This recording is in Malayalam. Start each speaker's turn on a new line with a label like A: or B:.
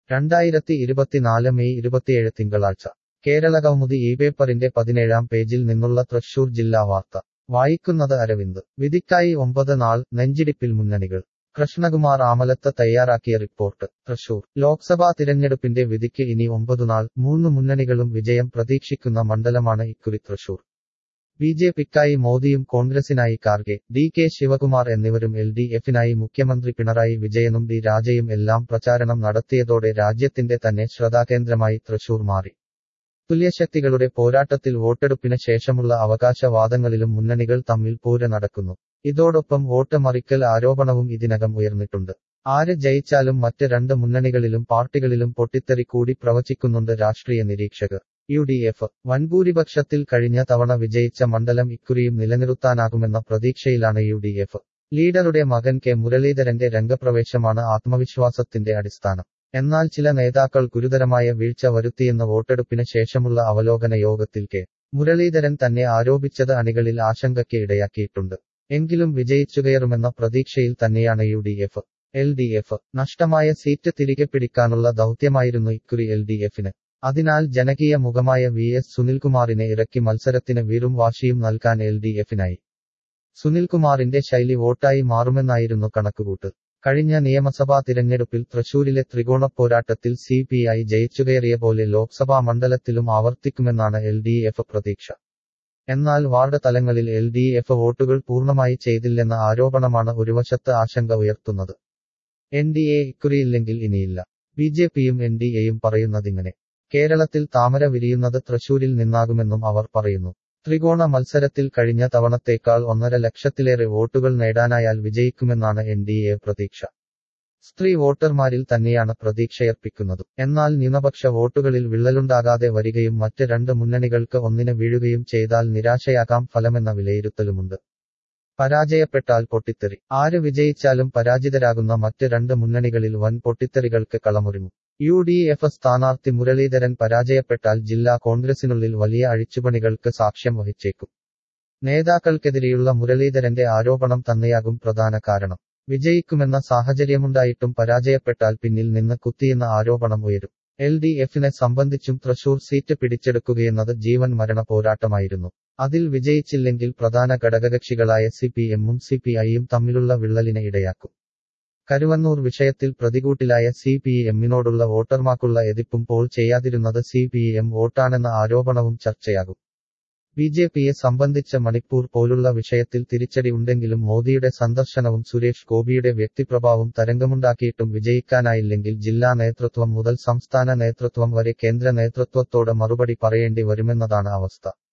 A: രണ്ടായിരത്തി ഇരുപത്തിനാല് മെയ് ഇരുപത്തിയേഴ് തിങ്കളാഴ്ച കേരള കൗമുദി ഈ പേപ്പറിന്റെ പതിനേഴാം പേജിൽ നിന്നുള്ള തൃശൂർ ജില്ലാ വാർത്ത വായിക്കുന്നത് അരവിന്ദ് വിധിക്കായി ഒമ്പത് നാൾ നെഞ്ചിടിപ്പിൽ മുന്നണികൾ കൃഷ്ണകുമാർ ആമലത്ത് തയ്യാറാക്കിയ റിപ്പോർട്ട് തൃശൂർ ലോക്സഭാ തിരഞ്ഞെടുപ്പിന്റെ വിധിക്ക് ഇനി ഒമ്പതു നാൾ മൂന്ന് മുന്നണികളും വിജയം പ്രതീക്ഷിക്കുന്ന മണ്ഡലമാണ് ഇക്കുറി തൃശൂർ ബി ജെ പിക്കായി മോദിയും കോൺഗ്രസിനായി കാർഗെ ഡി കെ ശിവകുമാർ എന്നിവരും എൽ ഡി എഫിനായി മുഖ്യമന്ത്രി പിണറായി വിജയനും ഡി രാജയും എല്ലാം പ്രചാരണം നടത്തിയതോടെ രാജ്യത്തിന്റെ തന്നെ ശ്രദ്ധാകേന്ദ്രമായി തൃശൂർ മാറി തുല്യശക്തികളുടെ പോരാട്ടത്തിൽ വോട്ടെടുപ്പിന് ശേഷമുള്ള അവകാശവാദങ്ങളിലും മുന്നണികൾ തമ്മിൽ പോര് നടക്കുന്നു ഇതോടൊപ്പം വോട്ട് മറിക്കൽ ആരോപണവും ഇതിനകം ഉയർന്നിട്ടുണ്ട് ആര് ജയിച്ചാലും മറ്റ് രണ്ട് മുന്നണികളിലും പാർട്ടികളിലും പൊട്ടിത്തെറി കൂടി പ്രവചിക്കുന്നുണ്ട് രാഷ്ട്രീയ നിരീക്ഷകർ യു ഡി എഫ് വൻഭൂരിപക്ഷത്തിൽ കഴിഞ്ഞ തവണ വിജയിച്ച മണ്ഡലം ഇക്കുറിയും നിലനിർത്താനാകുമെന്ന പ്രതീക്ഷയിലാണ് യു ഡി എഫ് ലീഡറുടെ മകൻ കെ മുരളീധരന്റെ രംഗപ്രവേശമാണ് ആത്മവിശ്വാസത്തിന്റെ അടിസ്ഥാനം എന്നാൽ ചില നേതാക്കൾ ഗുരുതരമായ വീഴ്ച വരുത്തിയെന്ന വോട്ടെടുപ്പിന് ശേഷമുള്ള അവലോകന യോഗത്തിൽ കെ മുരളീധരൻ തന്നെ ആരോപിച്ചത് അണികളിൽ ആശങ്കയ്ക്ക് ഇടയാക്കിയിട്ടുണ്ട് എങ്കിലും വിജയിച്ചുകയറുമെന്ന പ്രതീക്ഷയിൽ തന്നെയാണ് U D F L D F നഷ്ടമായ സീറ്റ് തിരികെ പിടിക്കാനുള്ള ദൗത്യമായിരുന്നു ഇക്കുറി എൽ ഡി എഫിന് അതിനാൽ ജനകീയ മുഖമായ വി എസ് സുനിൽകുമാറിനെ ഇറക്കി മത്സരത്തിന് വീറും വാശിയും നൽകാൻ എൽ ഡി എഫിനായി സുനിൽകുമാറിന്റെ ശൈലി വോട്ടായി മാറുമെന്നായിരുന്നു കണക്കുകൂട്ട് കഴിഞ്ഞ നിയമസഭാ തിരഞ്ഞെടുപ്പിൽ തൃശൂരിലെ ത്രികോണ പോരാട്ടത്തിൽ സി പി ഐ ജയിച്ചുകയറിയ പോലെ ലോക്സഭാ മണ്ഡലത്തിലും ആവർത്തിക്കുമെന്നാണ് എൽ ഡി എഫ് പ്രതീക്ഷ എന്നാൽ വാർഡ് തലങ്ങളിൽ എൽ ഡി എഫ് വോട്ടുകൾ പൂർണ്ണമായി ചെയ്തില്ലെന്ന ആരോപണമാണ് ഒരുവശത്ത് ആശങ്ക ഉയർത്തുന്നത് എൻ ഡി എ ഇക്കുറിയില്ലെങ്കിൽ ഇനിയില്ല ബി ജെ പിയും എൻ ഡി എയും പറയുന്നതിങ്ങനെ കേരളത്തിൽ താമര വിരിയുന്നത് തൃശൂരിൽ നിന്നാകുമെന്നും അവർ പറയുന്നു ത്രികോണ മത്സരത്തിൽ കഴിഞ്ഞ തവണത്തേക്കാൾ ഒന്നര ലക്ഷത്തിലേറെ വോട്ടുകൾ നേടാനായാൽ വിജയിക്കുമെന്നാണ് എൻ ഡി എ പ്രതീക്ഷ സ്ത്രീ വോട്ടർമാരിൽ തന്നെയാണ് പ്രതീക്ഷയർപ്പിക്കുന്നത് എന്നാൽ ന്യൂനപക്ഷ വോട്ടുകളിൽ വിള്ളലുണ്ടാകാതെ വരികയും മറ്റ് രണ്ട് മുന്നണികൾക്ക് ഒന്നിന് വീഴുകയും ചെയ്താൽ നിരാശയാകാം ഫലമെന്ന വിലയിരുത്തലുമുണ്ട് പരാജയപ്പെട്ടാൽ പൊട്ടിത്തെറി ആര് വിജയിച്ചാലും പരാജിതരാകുന്ന മറ്റ് രണ്ട് മുന്നണികളിൽ വൻ പൊട്ടിത്തെറികൾക്ക് കളമൊരുങ്ങും യു ഡി എഫ് സ്ഥാനാർത്ഥി മുരളീധരൻ പരാജയപ്പെട്ടാൽ ജില്ലാ കോൺഗ്രസിനുള്ളിൽ വലിയ അഴിച്ചുപണികൾക്ക് സാക്ഷ്യം വഹിച്ചേക്കും നേതാക്കൾക്കെതിരെയുള്ള മുരളീധരന്റെ ആരോപണം തന്നെയാകും പ്രധാന കാരണം വിജയിക്കുമെന്ന സാഹചര്യമുണ്ടായിട്ടും പരാജയപ്പെട്ടാൽ പിന്നിൽ നിന്ന് കുത്തിയെന്ന ആരോപണം ഉയരും എൽ ഡി എഫിനെ സംബന്ധിച്ചും തൃശൂർ സീറ്റ് പിടിച്ചെടുക്കുകയെന്നത് ജീവൻ മരണ പോരാട്ടമായിരുന്നു അതിൽ വിജയിച്ചില്ലെങ്കിൽ പ്രധാന ഘടകകക്ഷികളായ സി പി എമ്മും സി പി ഐയും തമ്മിലുള്ള വിള്ളലിന് ഇടയാക്കും കരുവന്നൂർ വിഷയത്തിൽ പ്രതികൂട്ടിലായ സി പി എമ്മിനോടുള്ള വോട്ടർമാർക്കുള്ള എതിർപ്പും പോൾ ചെയ്യാതിരുന്നത് സി പി എം വോട്ടാണെന്ന ആരോപണവും ചർച്ചയാകും ബി ജെ പിയെ സംബന്ധിച്ച മണിപ്പൂർ പോലുള്ള വിഷയത്തിൽ തിരിച്ചടി ഉണ്ടെങ്കിലും മോദിയുടെ സന്ദർശനവും സുരേഷ് ഗോപിയുടെ വ്യക്തിപ്രഭാവം തരംഗമുണ്ടാക്കിയിട്ടും വിജയിക്കാനായില്ലെങ്കിൽ ജില്ലാ നേതൃത്വം മുതൽ സംസ്ഥാന നേതൃത്വം വരെ കേന്ദ്ര നേതൃത്വത്തോട് മറുപടി പറയേണ്ടി വരുമെന്നതാണ് അവസ്ഥ